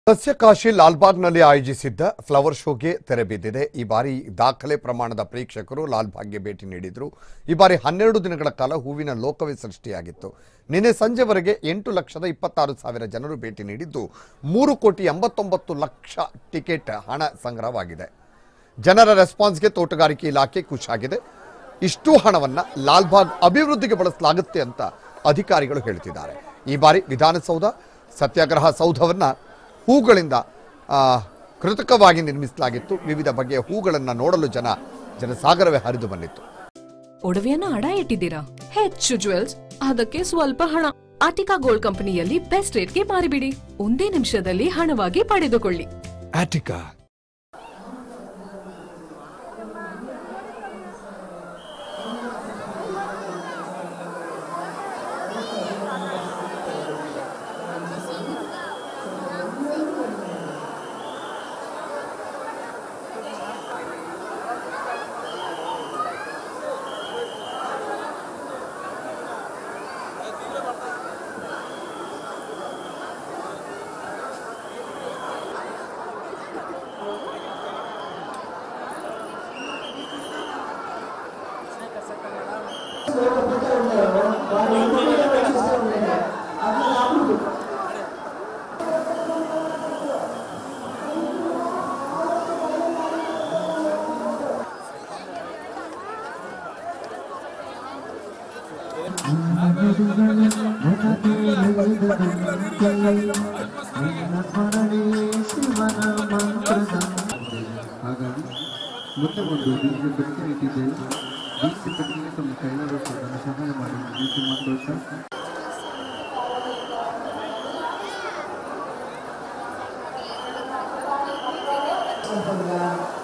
ಸಸ್ಯಕಾಶಿ ಲಾಲ್ಬಾಗ್ನಲ್ಲಿ ಆಯೋಜಿಸಿದ್ದ ಫ್ಲವರ್ ಶೋಗೆ ತೆರೆ ಬಿದ್ದಿದೆ ಈ ಬಾರಿ ದಾಖಲೆ ಪ್ರಮಾಣದ ಪ್ರೇಕ್ಷಕರು ಲಾಲ್ಬಾಗ್ಗೆ ಭೇಟಿ ನೀಡಿದ್ರು ಈ ಬಾರಿ ಹನ್ನೆರಡು ದಿನಗಳ ಕಾಲ ಹೂವಿನ ಲೋಕವೇ ಸೃಷ್ಟಿಯಾಗಿತ್ತು ನಿನ್ನೆ ಸಂಜೆವರೆಗೆ ಎಂಟು ಲಕ್ಷದ ಇಪ್ಪತ್ತಾರು ಸಾವಿರ ಜನರು ಭೇಟಿ ನೀಡಿದ್ದು ಮೂರು ಕೋಟಿ ಎಂಬತ್ತೊಂಬತ್ತು ಲಕ್ಷ ಟಿಕೆಟ್ ಹಣ ಸಂಗ್ರಹವಾಗಿದೆ ಜನರ ರೆಸ್ಪಾನ್ಸ್ಗೆ ತೋಟಗಾರಿಕೆ ಇಲಾಖೆ ಖುಷಿಯಾಗಿದೆ ಇಷ್ಟು ಹಣವನ್ನ ಲಾಲ್ಬಾಗ್ ಅಭಿವೃದ್ಧಿಗೆ ಬಳಸಲಾಗುತ್ತೆ ಅಂತ ಅಧಿಕಾರಿಗಳು ಹೇಳ್ತಿದ್ದಾರೆ ಈ ಬಾರಿ ವಿಧಾನಸೌಧ ಸತ್ಯಾಗ್ರಹ ಸೌಧವನ್ನ ಹೂಗಳಿಂದ ಆ, ಕೃತಕವಾಗಿ ನಿರ್ಮಿಸಲಾಗಿತ್ತು ವಿವಿಧ ಬಗೆಯ ಹೂಗಳನ್ನು ನೋಡಲು ಜನ ಜನಸಾಗರವೇ ಹರಿದು ಬಂದಿತ್ತು ಒಡವೆಯನ್ನ ಅಡ ಇಟ್ಟಿದ್ದೀರಾ ಹೆಚ್ಚು ಜುವೆಲ್ಸ್ ಅದಕ್ಕೆ ಸ್ವಲ್ಪ ಹಣ ಆಟಿಕಾ ಗೋಲ್ಡ್ ಕಂಪನಿಯಲ್ಲಿ ಬೆಸ್ಟ್ ರೇಟ್ಗೆ ಮಾರಿಬಿಡಿ ಒಂದೇ ನಿಮಿಷದಲ್ಲಿ ಹಣವಾಗಿ ಪಡೆದುಕೊಳ್ಳಿ Attica. ಹಾಗಾಗಿ ಮುಂದೆ ಒಂದು ಬೀಜ ಪೆಟ್ಟಿಗೆ ಇಟ್ಟಿದ್ದೇವೆ ಬೀಜ ಪೆಟ್ಟಿಗೆ ತಮ್ಮ ಕೈಲಾದಷ್ಟು ಅದನ್ನು ಸಹಾಯ ಮಾಡಿ ಬೀಜ ಸಂತೋಷ ಸಂಪರ್ಕ